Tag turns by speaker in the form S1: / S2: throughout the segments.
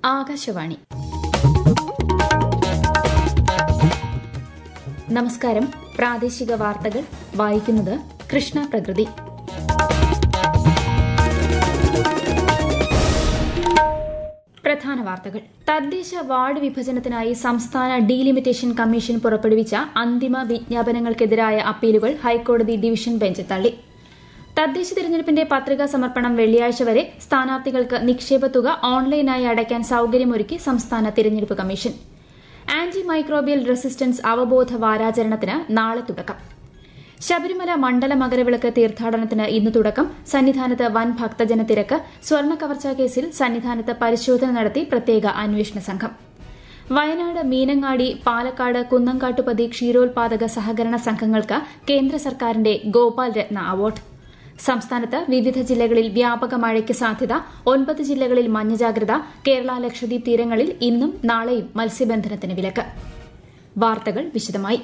S1: ആകാശവാണി നമസ്കാരം പ്രാദേശിക വാർത്തകൾ വായിക്കുന്നത് കൃഷ്ണ പ്രകൃതി പ്രധാന വാർത്തകൾ തദ്ദേശ വാർഡ് വിഭജനത്തിനായി സംസ്ഥാന ഡീലിമിറ്റേഷൻ കമ്മീഷൻ പുറപ്പെടുവിച്ച അന്തിമ വിജ്ഞാപനങ്ങൾക്കെതിരായ അപ്പീലുകൾ ഹൈക്കോടതി ഡിവിഷൻ ബെഞ്ച് തള്ളി തദ്ദേശ തിരഞ്ഞെടുപ്പിന്റെ പത്രികാ സമർപ്പണം വെള്ളിയാഴ്ച വരെ സ്ഥാനാർത്ഥികൾക്ക് നിക്ഷേപ തുക ഓൺലൈനായി അടയ്ക്കാൻ സൌകര്യമൊരുക്കി സംസ്ഥാന തിരഞ്ഞെടുപ്പ് കമ്മീഷൻ ആന്റി മൈക്രോബിയൽ റെസിസ്റ്റൻസ് അവബോധ വാരാചരണത്തിന് നാളെ തുടക്കം ശബരിമല മണ്ഡല മകരവിളക്ക് തീർത്ഥാടനത്തിന് ഇന്ന് തുടക്കം സന്നിധാനത്ത് വൻ ഭക്തജന തിരക്ക് സ്വർണ്ണ കവർച്ചാ കേസിൽ സന്നിധാനത്ത് പരിശോധന നടത്തി പ്രത്യേക അന്വേഷണ സംഘം വയനാട് മീനങ്ങാടി പാലക്കാട് കുന്നംകാട്ടുപതി ക്ഷീരോത്പാദക സഹകരണ സംഘങ്ങൾക്ക് കേന്ദ്ര സർക്കാരിന്റെ ഗോപാൽ രത്ന അവാർഡ് സംസ്ഥാനത്ത് വിവിധ ജില്ലകളിൽ വ്യാപക മഴയ്ക്ക് സാധ്യത ഒൻപത് ജില്ലകളിൽ മഞ്ഞ ജാഗ്രത കേരള ലക്ഷദ്വീപ് തീരങ്ങളിൽ ഇന്നും നാളെയും മത്സ്യബന്ധനത്തിന് വിലക്ക് വാർത്തകൾ വിശദമായി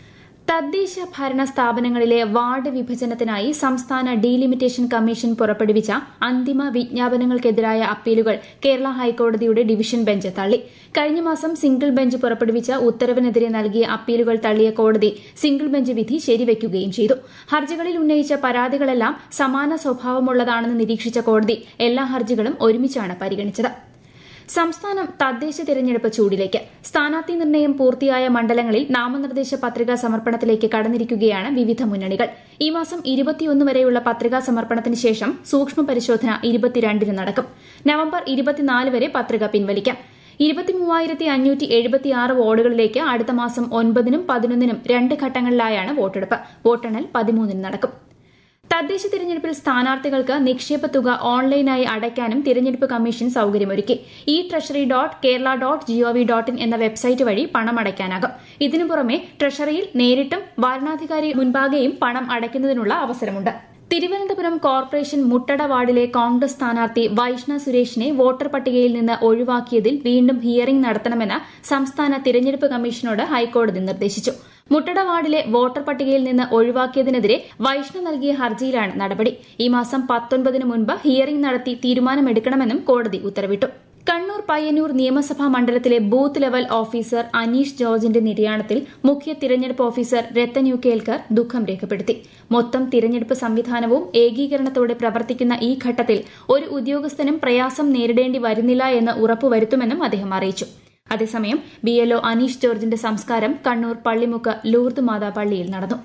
S1: തദ്ദേശ ഭരണ സ്ഥാപനങ്ങളിലെ വാർഡ് വിഭജനത്തിനായി സംസ്ഥാന ഡീലിമിറ്റേഷൻ കമ്മീഷൻ പുറപ്പെടുവിച്ച അന്തിമ വിജ്ഞാപനങ്ങൾക്കെതിരായ അപ്പീലുകൾ കേരള ഹൈക്കോടതിയുടെ ഡിവിഷൻ ബെഞ്ച് തള്ളി കഴിഞ്ഞ മാസം സിംഗിൾ ബെഞ്ച് പുറപ്പെടുവിച്ച ഉത്തരവിനെതിരെ നൽകിയ അപ്പീലുകൾ തള്ളിയ കോടതി സിംഗിൾ ബെഞ്ച് വിധി ശരിവയ്ക്കുകയും ചെയ്തു ഹർജികളിൽ ഉന്നയിച്ച പരാതികളെല്ലാം സമാന സ്വഭാവമുള്ളതാണെന്ന് നിരീക്ഷിച്ച കോടതി എല്ലാ ഹർജികളും ഒരുമിച്ചാണ് പരിഗണിച്ചത് സംസ്ഥാനം തദ്ദേശ തിരഞ്ഞെടുപ്പ് ചൂടിലേക്ക് സ്ഥാനാർത്ഥി നിർണയം പൂർത്തിയായ മണ്ഡലങ്ങളിൽ നാമനിർദ്ദേശ പത്രികാ സമർപ്പണത്തിലേക്ക് കടന്നിരിക്കുകയാണ് വിവിധ മുന്നണികൾ ഈ മാസം ഇരുപത്തിയൊന്ന് വരെയുള്ള പത്രികാ സമർപ്പണത്തിന് ശേഷം സൂക്ഷ്മ പരിശോധന ഇരുപത്തിരണ്ടിന് നടക്കും നവംബർ ഇരുപത്തിനാല് വരെ പത്രിക പിൻവലിക്കാം ഇരുപത്തിമൂവായിരത്തി അഞ്ഞൂറ്റി എഴുപത്തിയാറ് വാർഡുകളിലേക്ക് അടുത്ത മാസം ഒൻപതിനും പതിനൊന്നിനും രണ്ട് ഘട്ടങ്ങളിലായാണ് വോട്ടെടുപ്പ് വോട്ടെണ്ണൽ പതിമൂന്നിന് നടക്കും തദ്ദേശ തിരഞ്ഞെടുപ്പിൽ സ്ഥാനാർത്ഥികൾക്ക് നിക്ഷേപ തുക ഓൺലൈനായി അടയ്ക്കാനും തിരഞ്ഞെടുപ്പ് കമ്മീഷൻ സൌകര്യമൊരുക്കി e treasury dot Kerala dot G O V dot in എന്ന വെബ്സൈറ്റ് വഴി പണം അടയ്ക്കാനാകും ഇതിനു പുറമെ ട്രഷറിയിൽ നേരിട്ടും വാരണാധികാരി മുൻപാകെയും പണം അടയ്ക്കുന്നതിനുള്ള അവസരമുണ്ട് തിരുവനന്തപുരം കോർപ്പറേഷൻ മുട്ടട വാർഡിലെ കോൺഗ്രസ് സ്ഥാനാർത്ഥി വൈഷ്ണ സുരേഷിനെ വോട്ടർ പട്ടികയിൽ നിന്ന് ഒഴിവാക്കിയതിൽ വീണ്ടും ഹിയറിംഗ് നടത്തണമെന്ന് സംസ്ഥാന തിരഞ്ഞെടുപ്പ് കമ്മീഷനോട് ഹൈക്കോടതി നിർദ്ദേശിച്ചു മുട്ടട വാർഡിലെ വോട്ടർ പട്ടികയിൽ നിന്ന് ഒഴിവാക്കിയതിനെതിരെ വൈഷ്ണ നൽകിയ ഹർജിയിലാണ് നടപടി ഈ മാസം പത്തൊൻപതിന് മുൻപ് ഹിയറിംഗ് നടത്തി തീരുമാനമെടുക്കണമെന്നും കോടതി ഉത്തരവിട്ടു കണ്ണൂർ പയ്യന്നൂർ നിയമസഭാ മണ്ഡലത്തിലെ ബൂത്ത് ലെവൽ ഓഫീസർ അനീഷ് ജോർജിന്റെ നിര്യാണത്തിൽ മുഖ്യ തിരഞ്ഞെടുപ്പ് ഓഫീസർ രത്തൻ യു കേൽക്കർ ദുഃഖം രേഖപ്പെടുത്തി മൊത്തം തിരഞ്ഞെടുപ്പ് സംവിധാനവും ഏകീകരണത്തോടെ പ്രവർത്തിക്കുന്ന ഈ ഘട്ടത്തിൽ ഒരു ഉദ്യോഗസ്ഥനും പ്രയാസം നേരിടേണ്ടി വരുന്നില്ല എന്ന് ഉറപ്പുവരുത്തുമെന്നും അദ്ദേഹം അറിയിച്ചു അതേസമയം ബിഎൽഒ അനീഷ് ജോർജിന്റെ സംസ്കാരം കണ്ണൂർ പള്ളിമുക്ക് ലൂർദ് മാതാ പള്ളിയിൽ നടന്നു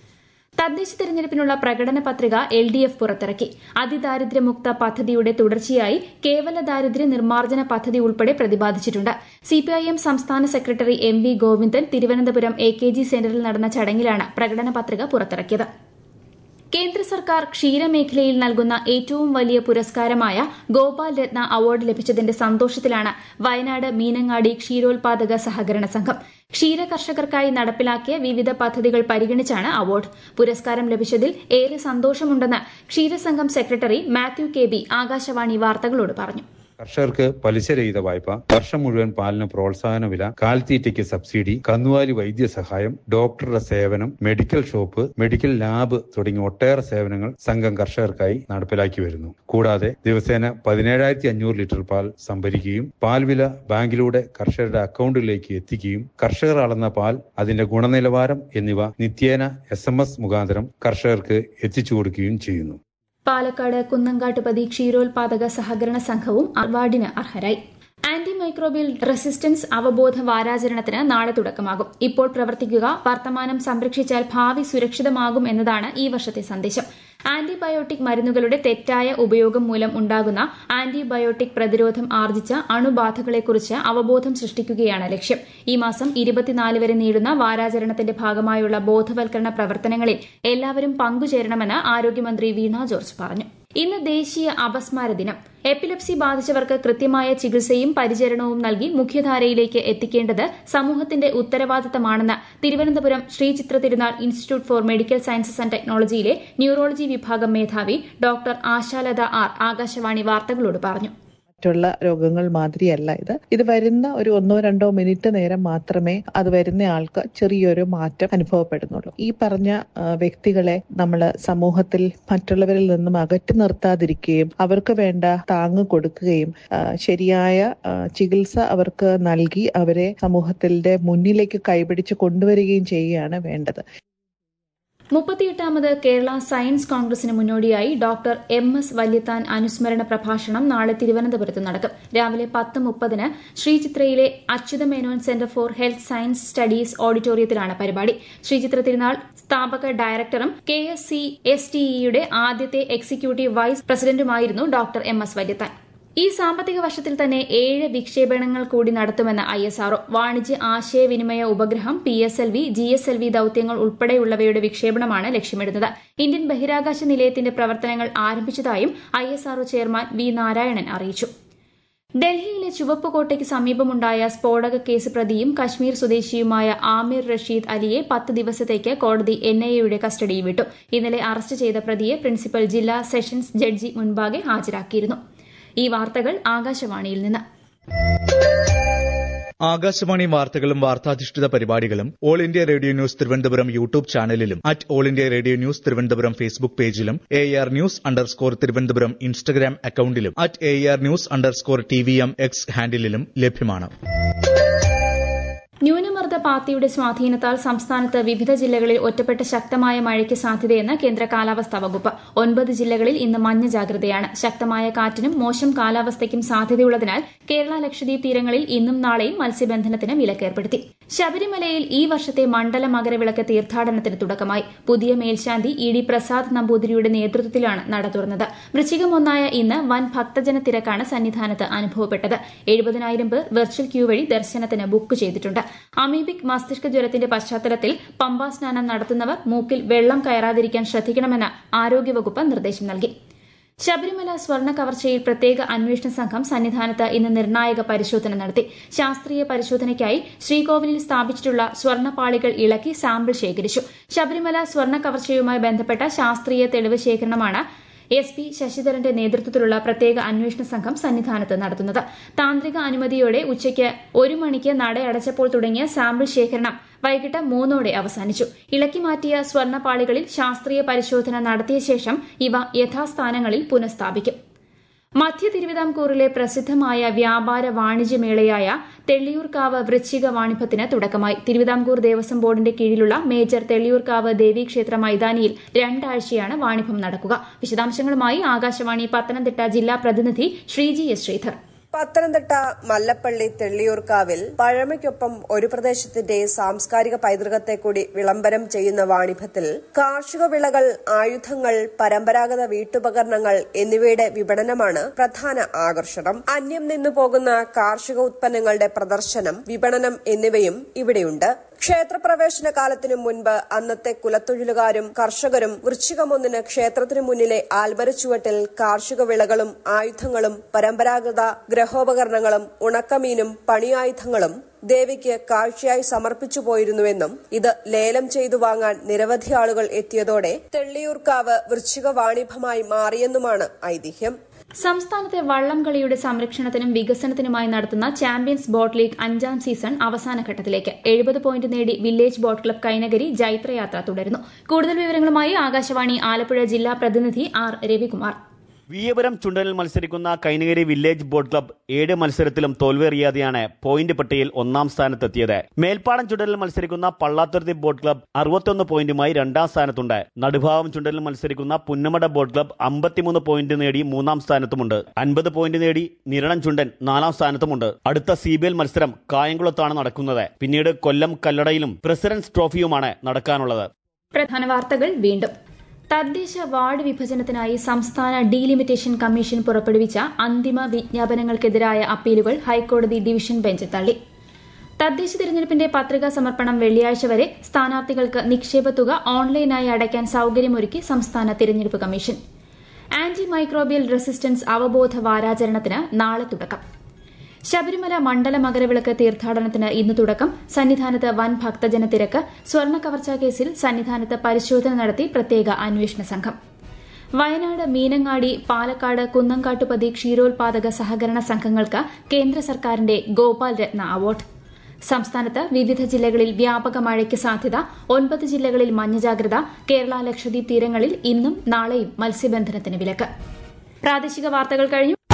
S1: തദ്ദേശ തെരഞ്ഞെടുപ്പിനുള്ള പ്രകടന പത്രിക എൽ ഡി എഫ് പുറത്തിറക്കി അതിദാരിദ്ര്യമുക്ത പദ്ധതിയുടെ തുടർച്ചയായി കേവല ദാരിദ്ര്യ നിർമ്മാർജ്ജന പദ്ധതി ഉൾപ്പെടെ പ്രതിപാദിച്ചിട്ടുണ്ട് സിപിഐഎം സംസ്ഥാന secretary M V Govindan Thiruvananthapuram A K G സെന്ററിൽ നടന്ന ചടങ്ങിലാണ് പ്രകടന പത്രിക പുറത്തിറക്കിയത് കേന്ദ്ര സർക്കാർ ക്ഷീരമേഖലയിൽ നൽകുന്ന ഏറ്റവും വലിയ പുരസ്കാരമായ ഗോപാൽ രത്ന അവാർഡ് ലഭിച്ചതിന്റെ സന്തോഷത്തിലാണ് വയനാട് മീനങ്ങാടി ക്ഷീരോത്പാദക സഹകരണ സംഘം ക്ഷീര കർഷകർക്കായി നടപ്പിലാക്കിയ വിവിധ പദ്ധതികൾ പരിഗണിച്ചാണ് അവാർഡ് പുരസ്കാരം ലഭിച്ചതിൽ ഏറെ സന്തോഷമുണ്ടെന്ന് ക്ഷീരസംഘം secretary Mathew K B Akashvani വാർത്തകളോട് പറഞ്ഞു
S2: കർഷകർക്ക് പലിശരഹിത വായ്പ വർഷം മുഴുവൻ പാലിന് പ്രോത്സാഹന വില കാൽത്തീറ്റയ്ക്ക് സബ്സിഡി കന്നുകാലി വൈദ്യസഹായം ഡോക്ടറുടെ സേവനം മെഡിക്കൽ ഷോപ്പ് മെഡിക്കൽ ലാബ് തുടങ്ങിയ ഒട്ടേറെ സേവനങ്ങൾ സംഘം കർഷകർക്കായി നടപ്പിലാക്കി വരുന്നു കൂടാതെ ദിവസേന പതിനേഴായിരത്തി അഞ്ഞൂറ് ലിറ്റർ പാൽ സംഭരിക്കുകയും പാൽ വില ബാങ്കിലൂടെ കർഷകരുടെ അക്കൗണ്ടിലേക്ക് എത്തിക്കുകയും കർഷകർ അളന്ന പാൽ അതിന്റെ ഗുണനിലവാരം എന്നിവ നിത്യേന എസ് മുഖാന്തരം കർഷകർക്ക് എത്തിച്ചു കൊടുക്കുകയും ചെയ്യുന്നു
S1: പാലക്കാട് കുന്നങ്കാട്ടുപതി ക്ഷീരോത്പാദക സഹകരണ സംഘവും അവാർഡിന് അർഹരായി ആന്റി മൈക്രോബിയൽ റെസിസ്റ്റൻസ് അവബോധ വാരാചരണത്തിന് നാളെ തുടക്കമാകും ഇപ്പോൾ പ്രവർത്തിക്കുക വർത്തമാനം സംരക്ഷിച്ചാൽ ഭാവി സുരക്ഷിതമാകും എന്നതാണ് ഈ വർഷത്തെ സന്ദേശം ആന്റിബയോട്ടിക് മരുന്നുകളുടെ തെറ്റായ ഉപയോഗം മൂലം ഉണ്ടാകുന്ന ആന്റിബയോട്ടിക് പ്രതിരോധം ആർജിച്ച അണുബാധകളെക്കുറിച്ച് അവബോധം സൃഷ്ടിക്കുകയാണ് ലക്ഷ്യം ഈ മാസം ഇരുപത്തിനാല് വരെ നീളുന്ന വാരാചരണത്തിന്റെ ഭാഗമായുള്ള ബോധവൽക്കരണ പ്രവർത്തനങ്ങളിൽ എല്ലാവരും പങ്കുചേരണമെന്ന് ആരോഗ്യമന്ത്രി വീണ ജോർജ് പറഞ്ഞു ഇന്ന് ദേശീയ അപസ്മാര ദിനം എപ്പിലെപ്സി ബാധിച്ചവർക്ക് കൃത്യമായ ചികിത്സയും പരിചരണവും നൽകി മുഖ്യധാരയിലേക്ക് എത്തിക്കേണ്ടത് സമൂഹത്തിന്റെ ഉത്തരവാദിത്തമാണെന്ന് Thiruvananthapuram Sree Chitra Thirunal institute for medical sciences and ടെക്നോളജിയിലെ ന്യൂറോളജി വിഭാഗം മേധാവി ഡോക്ടർ ആശാലത ആർ ആകാശവാണി വാർത്തകളോട് പറഞ്ഞു
S3: മറ്റുള്ള രോഗങ്ങൾ മാതിരിയല്ല ഇത് ഇത് വരുന്ന ഒരു ഒന്നോ രണ്ടോ മിനിറ്റ് നേരം മാത്രമേ അത് വരുന്ന ആൾക്ക് ചെറിയൊരു മാറ്റം അനുഭവപ്പെടുന്നുള്ളൂ ഈ പറഞ്ഞ ആ, വ്യക്തികളെ നമ്മൾ സമൂഹത്തിൽ മറ്റുള്ളവരിൽ നിന്നും അകറ്റി നിർത്താതിരിക്കുകയും അവർക്ക് വേണ്ട താങ്ങ് കൊടുക്കുകയും ആ, ശരിയായ ആ, ചികിത്സ അവർക്ക് നൽകി അവരെ സമൂഹത്തിന്റെ മുന്നിലേക്ക് കൈപിടിച്ച് കൊണ്ടുവരികയും ചെയ്യുകയാണ് വേണ്ടത്
S1: മുപ്പത്തിയെട്ടാമത് കേരള സയൻസ് കോൺഗ്രസിന് മുന്നോടിയായി ഡോക്ടർ എം എസ് വല്യത്താൻ അനുസ്മരണ പ്രഭാഷണം നാളെ തിരുവനന്തപുരത്ത് നടക്കും രാവിലെ പത്ത് മുപ്പതിന് ശ്രീചിത്രയിലെ Achutha Menon centre for health science studies ഓഡിറ്റോറിയത്തിലാണ് പരിപാടി ശ്രീചിത്ര തിരുനാൾ സ്ഥാപക ഡയറക്ടറും K S C S T ഇയുടെ ആദ്യത്തെ എക്സിക്യൂട്ടീവ് വൈസ് പ്രസിഡന്റുമായിരുന്നു ഡോക്ടർ എം എസ് വല്യത്താൻ ഈ സാമ്പത്തിക വർഷത്തിൽ തന്നെ ഏഴ് വിക്ഷേപണങ്ങൾ കൂടി നടത്തുമെന്ന് ഐ എസ് ആർഒ വാണിജ്യ ആശയവിനിമയ ഉപഗ്രഹം P S L V G S L V ദൌത്യങ്ങൾ ഉൾപ്പെടെയുള്ളവയുടെ വിക്ഷേപണമാണ് ലക്ഷ്യമിടുന്നത് ഇന്ത്യൻ ബഹിരാകാശ നിലയത്തിന്റെ പ്രവർത്തനങ്ങൾ ആരംഭിച്ചതായും I S R O chairman V Narayanan അറിയിച്ചു ഡൽഹിയിലെ ചുവപ്പ് കോട്ടയ്ക്ക് സമീപമുണ്ടായ സ്ഫോടക കേസ് പ്രതിയും കശ്മീർ സ്വദേശിയുമായ ആമിർ റഷീദ് അലിയെ പത്ത് ദിവസത്തേക്ക് കോടതി എൻഐഎയുടെ കസ്റ്റഡിയിൽ വിട്ടു ഇന്നലെ അറസ്റ്റ് ചെയ്ത പ്രതിയെ പ്രിൻസിപ്പൽ ജില്ലാ സെഷൻസ് ജഡ്ജി മുൻപാകെ ഹാജരാക്കിയിരുന്നു ഈ വാർത്തകൾ ആകാശവാണിയിൽ നിന്ന്
S4: ആകാശവാണി വാർത്തകളും വാർത്താധിഷ്ഠിത പരിപാടികളും All India Radio news Thiruvananthapuram YouTube ചാനലിലും at All India Radio news Thiruvananthapuram Facebook പേജിലും A R news underscore Thiruvananthapuram Instagram അക്കൌണ്ടിലും at A R news underscore T V M X ഹാൻഡിലും ലഭ്യമാണ്
S1: ന്യൂനമർദ്ദ പാത്തിയുടെ സ്വാധീനത്താൽ സംസ്ഥാനത്ത് വിവിധ ജില്ലകളിൽ ഒറ്റപ്പെട്ട ശക്തമായ മഴയ്ക്ക് സാധ്യതയെന്ന് കേന്ദ്ര കാലാവസ്ഥാ വകുപ്പ് ഒൻപത് ജില്ലകളിൽ ഇന്ന് മഞ്ഞ ജാഗ്രതയാണ് ശക്തമായ കാറ്റിനും മോശം കാലാവസ്ഥയ്ക്കും സാധ്യതയുള്ളതിനാൽ കേരള ലക്ഷദ്വീപ് തീരങ്ങളിൽ ഇന്നും നാളെയും മത്സ്യബന്ധനത്തിന് വിലക്കേർപ്പെടുത്തി ശബരിമലയിൽ ഈ വർഷത്തെ മണ്ഡല മകരവിളക്ക് തീർത്ഥാടനത്തിന് തുടക്കമായി പുതിയ മേൽശാന്തി ഇ ഡി പ്രസാദ് നമ്പൂതിരിയുടെ നേതൃത്വത്തിലാണ് നട തുറന്നത് വൃശ്ചികം ഒന്നായ ഇന്ന് വൻ ഭക്തജന തിരക്കാണ് സന്നിധാനത്ത് അനുഭവപ്പെട്ടത് എഴുപതിനായിരം പേർ വെർച്വൽ ക്യൂ വഴി ദർശനത്തിന് ബുക്ക് ചെയ്തിട്ടുണ്ട് അമീബിക് മസ്തിഷ്ക ജ്വരത്തിന്റെ പശ്ചാത്തലത്തിൽ പമ്പാ സ്നാനം നടത്തുന്നവർ മൂക്കിൽ വെള്ളം കയറാതിരിക്കാൻ ശ്രദ്ധിക്കണമെന്ന് ആരോഗ്യവകുപ്പ് നിർദ്ദേശം നൽകി ശബരിമല സ്വർണ്ണ കവർച്ചയിൽ പ്രത്യേക അന്വേഷണ സംഘം സന്നിധാനത്ത് ഇന്ന് നിർണായക പരിശോധന നടത്തി ശാസ്ത്രീയ പരിശോധനയ്ക്കായി ശ്രീകോവിലിൽ സ്ഥാപിച്ചിട്ടുള്ള സ്വർണ്ണപ്പാളികൾ ഇളക്കി സാമ്പിൾ ശേഖരിച്ചു ശബരിമല സ്വർണ്ണ കവർച്ചയുമായി ബന്ധപ്പെട്ട ശാസ്ത്രീയ തെളിവ് ശേഖരണമാണ് എസ് പി ശശിധരന്റെ നേതൃത്വത്തിലുള്ള പ്രത്യേക അന്വേഷണ സംഘം സന്നിധാനത്ത് നടത്തുന്നത് താന്ത്രിക അനുമതിയോടെ ഉച്ചയ്ക്ക് ഒരു മണിക്ക് നട അടച്ചപ്പോൾ തുടങ്ങിയ സാമ്പിൾ ശേഖരണം വൈകിട്ട് മൂന്നോടെ അവസാനിച്ചു ഇളക്കി മാറ്റിയ സ്വർണ്ണപ്പാളികളിൽ ശാസ്ത്രീയ പരിശോധന നടത്തിയ ശേഷം ഇവ യഥാസ്ഥാനങ്ങളിൽ പുനഃസ്ഥാപിക്കും മധ്യ തിരുവിതാംകൂറിലെ പ്രസിദ്ധമായ വ്യാപാര വാണിജ്യമേളയായ തെള്ളിയൂർക്കാവ് വൃശ്ചിക വാണിഭത്തിന് തുടക്കമായി തിരുവിതാംകൂർ ദേവസ്വം ബോർഡിന്റെ കീഴിലുള്ള മേജർ തെള്ളിയൂർക്കാവ് ദേവീക്ഷേത്ര മൈതാനിയിൽ രണ്ടാഴ്ചയാണ് വാണിഭം നടക്കുക വിശദാംശങ്ങളുമായി ആകാശവാണി പത്തനംതിട്ട ജില്ലാ പ്രതിനിധി ശ്രീജി എസ് ശ്രീധർ
S5: പത്തനംതിട്ട മല്ലപ്പള്ളി തെള്ളിയൂർക്കാവിൽ പഴമയ്ക്കൊപ്പം ഒരു പ്രദേശത്തിന്റെ സാംസ്കാരിക പൈതൃകത്തെ കൂടി വിളംബരം ചെയ്യുന്ന വാണിഭത്തിൽ കാർഷിക വിളകൾ ആയുധങ്ങൾ പരമ്പരാഗത വീട്ടുപകരണങ്ങൾ എന്നിവയുടെ വിപണനമാണ് പ്രധാന ആകർഷണം അന്യം നിന്നു പോകുന്ന കാർഷിക ഉത്പന്നങ്ങളുടെ പ്രദർശനം വിപണനം എന്നിവയും ഇവിടെയുണ്ട് ക്ഷേത്രപ്രവേശന കാലത്തിനു മുൻപ് അന്നത്തെ കുലത്തൊഴിലുകാരും കർഷകരും വൃശ്ചികമൊന്നിന് ക്ഷേത്രത്തിനു മുന്നിലെ ആൽമരച്ചുവട്ടിൽ കാർഷിക വിളകളും ആയുധങ്ങളും പരമ്പരാഗത ഗ്രഹോപകരണങ്ങളും ഉണക്കമീനും പണിയായുധങ്ങളും ദേവിക്ക് കാഴ്ചയായി സമർപ്പിച്ചു പോയിരുന്നുവെന്നും ഇത് ലേലം ചെയ്തു വാങ്ങാൻ നിരവധി ആളുകൾ എത്തിയതോടെ തെള്ളിയൂർക്കാവ് വൃശ്ചിക വാണിഭമായി മാറിയെന്നുമാണ് ഐതിഹ്യം
S1: സംസ്ഥാനത്തെ വള്ളംകളിയുടെ സംരക്ഷണത്തിനും വികസനത്തിനുമായി നടത്തുന്ന ചാമ്പ്യൻസ് ബോട്ട് ലീഗ് അഞ്ചാം സീസൺ അവസാന ഘട്ടത്തിലേക്ക് എഴുപത് പോയിന്റ് നേടി വില്ലേജ് ബോട്ട് ക്ലബ് കൈനഗരി ജൈത്രയാത്ര തുടരുന്നു കൂടുതൽ വിവരങ്ങളുമായി ആകാശവാണി ആലപ്പുഴ ജില്ലാ പ്രതിനിധി ആർ രവികുമാർ
S6: വിയപുരം ചുണ്ടനിൽ മത്സരിക്കുന്ന കൈനഗിരി വില്ലേജ് ബോട്ട് ക്ലബ് ഏഴ് മത്സരത്തിലും തോൽവിയറിയാതെയാണ് പോയിന്റ് പട്ടികയിൽ ഒന്നാം സ്ഥാനത്തെത്തിയത് മേൽപ്പാടം ചുണ്ടനിൽ മത്സരിക്കുന്ന പള്ളാത്തുരുത്തി ബോട്ട് ക്ലബ് അറുപത്തൊന്ന് പോയിന്റുമായി രണ്ടാം സ്ഥാനത്തുണ്ട് നടുഭാവം ചുണ്ടനിൽ മത്സരിക്കുന്ന പുന്നമട ബോട്ട് ക്ലബ് അമ്പത്തിമൂന്ന് പോയിന്റ് നേടി മൂന്നാം സ്ഥാനത്തുമുണ്ട് അൻപത് പോയിന്റ് നേടി നിരണം ചുണ്ടൻ നാലാം സ്ഥാനത്തുമുണ്ട് അടുത്ത സി ബി എൽ മത്സരം കായംകുളത്താണ് നടക്കുന്നത് പിന്നീട് കൊല്ലം കല്ലടയിലും പ്രസിഡന്റ്സ് ട്രോഫിയുമാണ് നടക്കാനുള്ളത്
S1: പ്രധാന വാർത്തകൾ വീണ്ടും തദ്ദേശ വാർഡ് വിഭജനത്തിനായി സംസ്ഥാന ഡീലിമിറ്റേഷൻ കമ്മീഷൻ പുറപ്പെടുവിച്ച അന്തിമ വിജ്ഞാപനങ്ങൾക്കെതിരായ അപ്പീലുകൾ ഹൈക്കോടതി ഡിവിഷൻ ബെഞ്ച് തള്ളി തദ്ദേശ തിരഞ്ഞെടുപ്പിന്റെ പത്രികാ സമർപ്പണം വെള്ളിയാഴ്ച വരെ സ്ഥാനാർത്ഥികൾക്ക് നിക്ഷേപ തുക ഓൺലൈനായി അടയ്ക്കാൻ സൌകര്യമൊരുക്കി സംസ്ഥാന തിരഞ്ഞെടുപ്പ് കമ്മീഷൻ ആന്റി മൈക്രോബിയൽ റെസിസ്റ്റൻസ് അവബോധ വാരാചരണത്തിന് നാളെ തുടക്കം ശബരിമല മണ്ഡല മകരവിളക്ക് തീർത്ഥാടനത്തിന് ഇന്ന് തുടക്കം സന്നിധാനത്ത് വൻ ഭക്തജന തിരക്ക് സ്വർണ്ണ കവർച്ചാ കേസിൽ സന്നിധാനത്ത് പരിശോധന നടത്തി പ്രത്യേക അന്വേഷണ സംഘം വയനാട് മീനങ്ങാടി പാലക്കാട് കുന്നംകാട്ടുപതി ക്ഷീരോത്പാദക സഹകരണ സംഘങ്ങൾക്ക് കേന്ദ്ര സർക്കാരിന്റെ ഗോപാൽ രത്ന അവാർഡ് സംസ്ഥാനത്ത് വിവിധ ജില്ലകളിൽ വ്യാപക മഴയ്ക്ക് സാധ്യത ഒൻപത് ജില്ലകളിൽ മഞ്ഞ ജാഗ്രത കേരള ലക്ഷദ്വീപ് തീരങ്ങളിൽ ഇന്നും നാളെയും മത്സ്യബന്ധനത്തിന് വിലക്ക് പ്രാദേശിക വാർത്തകൾ കഴിഞ്ഞു